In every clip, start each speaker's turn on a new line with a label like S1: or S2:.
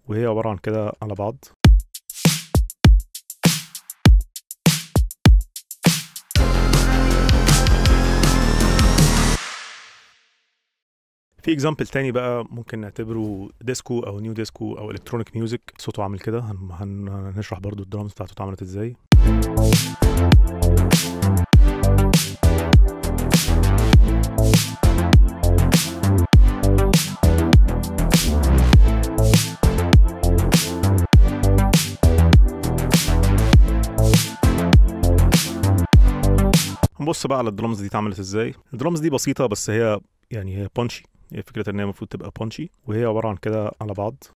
S1: وهي عبارة عن كده على بعض في اكزامبل تاني بقى ممكن نعتبره ديسكو او نيو ديسكو او الكترونيك ميوزك صوته عامل كده هن- هن- هنشرح برضو الدرامز بتاعته اتعملت ازاي نبص بقى على الدرامز دي اتعملت ازاي الدرامز دي بسيطة بس هي يعني هي بانشي هي فكرة ان هي المفروض تبقى بانشي وهي عبارة عن كده على بعض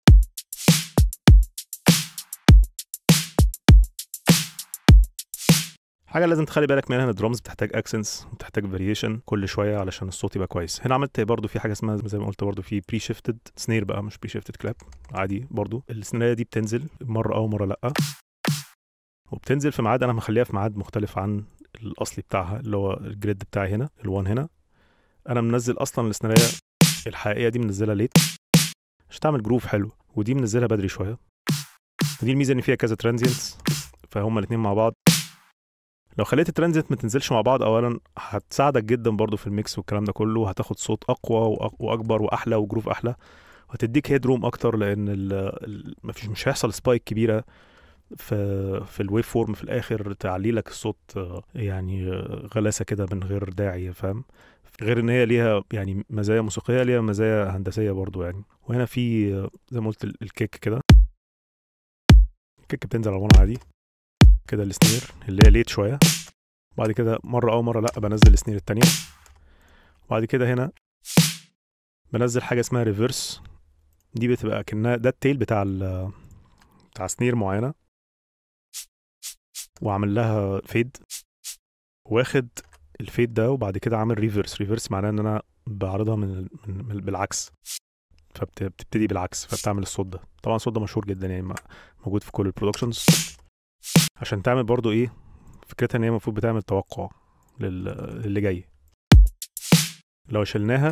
S1: حاجة لازم تخلي بالك منها ان الدرامز بتحتاج اكسنس وبتحتاج فاريشن كل شوية علشان الصوت يبقى كويس هنا عملت برضو في حاجة اسمها زي ما قلت برضو في بري شيفتد سنير بقى مش بري شيفتد كلاب عادي برضو السنيرية دي بتنزل مرة او مرة لا وبتنزل في ميعاد انا مخليها في ميعاد مختلف عن الاصلي بتاعها اللي هو الجريد بتاعي هنا الوان هنا انا منزل اصلا السيناريو الحقيقيه دي منزلها ليت عشان تعمل جروف حلو ودي منزلها بدري شويه ودي الميزه ان فيها كذا ترانزينتس فهما الاثنين مع بعض لو خليت الترانزيت ما تنزلش مع بعض اولا هتساعدك جدا برضو في الميكس والكلام ده كله هتاخد صوت اقوى وأق- واكبر واحلى وجروف احلى وهتديك هيد روم اكتر لان ال ال مفيش مش هيحصل سبايك كبيره في في الويف فورم في الاخر تعلي لك الصوت آه، يعني آه، غلاسه كده من غير داعي فاهم غير ان هي ليها يعني مزايا موسيقيه ليها مزايا هندسيه برضو يعني وهنا في آه، زي ما قلت ال- الكيك كده الكيك بتنزل على وانا عادي كده السنير اللي هي ليت شويه بعد كده مره او مره لا بنزل السنير التانية وبعد كده هنا بنزل حاجه اسمها ريفرس دي بتبقى كأنها ده التيل بتاع ال بتاع سنير معينه وعامل لها فيد واخد الفيد ده وبعد كده عامل ريفرس ريفرس معناه ان انا بعرضها من, من, من بالعكس فبتبتدي بالعكس فبتعمل الصوت ده طبعا الصوت ده مشهور جدا يعني م- موجود في كل البرودكشنز عشان تعمل برضو ايه فكرتها ان هي المفروض بتعمل توقع لل... للي جاي لو شلناها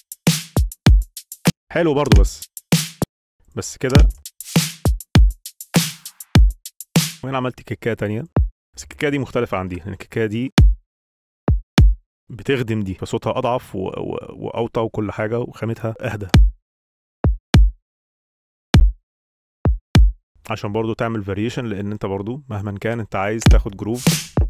S1: حلو برضو بس بس كده وهنا عملت كيكايه تانية بس الكيكايه دي مختلفه عن دي لان الكيكايه دي بتخدم دي فصوتها اضعف و... و... واوطى وكل حاجه وخامتها اهدى عشان برضو تعمل فاريشن لان انت برضو مهما كان انت عايز تاخد جروف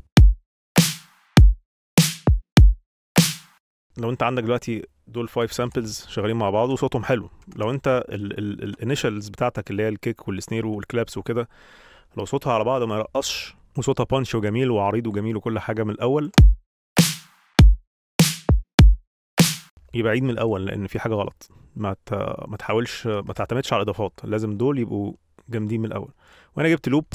S1: لو انت عندك دلوقتي دول فايف سامبلز شغالين مع بعض وصوتهم حلو لو انت الانيشالز بتاعتك اللي هي الكيك والسنير والكلابس وكده لو صوتها على بعض ما يرقصش وصوتها بانش وجميل وعريض وجميل وكل حاجه من الاول يبقى عيد من الاول لان في حاجه غلط ما ت... ما تحاولش ما تعتمدش على الاضافات لازم دول يبقوا جامدين من الاول وانا جبت لوب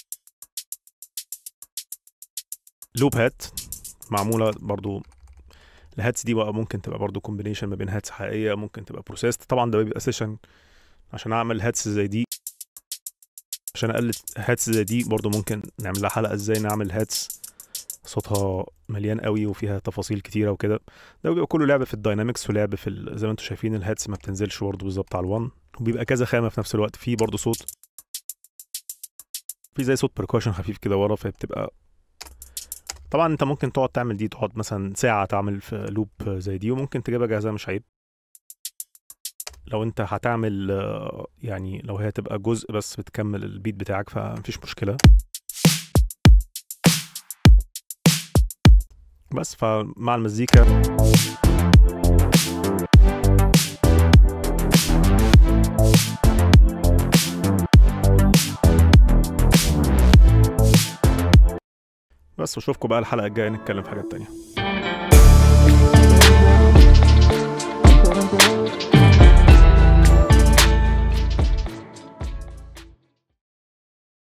S1: لوب هات معموله برضو الهاتس دي بقى ممكن تبقى برضو كومبينيشن ما بين هاتس حقيقيه ممكن تبقى بروسيست طبعا ده بيبقى سيشن عشان اعمل هاتس زي دي عشان اقلد هاتس زي دي برضو ممكن نعمل لها حلقه ازاي نعمل هاتس صوتها مليان قوي وفيها تفاصيل كتيره وكده ده بيبقى كله لعب في الداينامكس ولعب في ال- زي ما انتم شايفين الهاتس ما بتنزلش برضه بالظبط على الوان وبيبقى كذا خامه في نفس الوقت في برضه صوت في زي صوت بركوشن خفيف كده ورا فبتبقى طبعا انت ممكن تقعد تعمل دي تقعد مثلا ساعه تعمل في لوب زي دي وممكن تجيبها جاهزه مش عيب لو انت هتعمل آه، يعني لو هي تبقى جزء بس بتكمل البيت بتاعك فمفيش مشكله بس فمع المزيكا بس واشوفكم بقى الحلقه الجايه نتكلم في حاجات تانية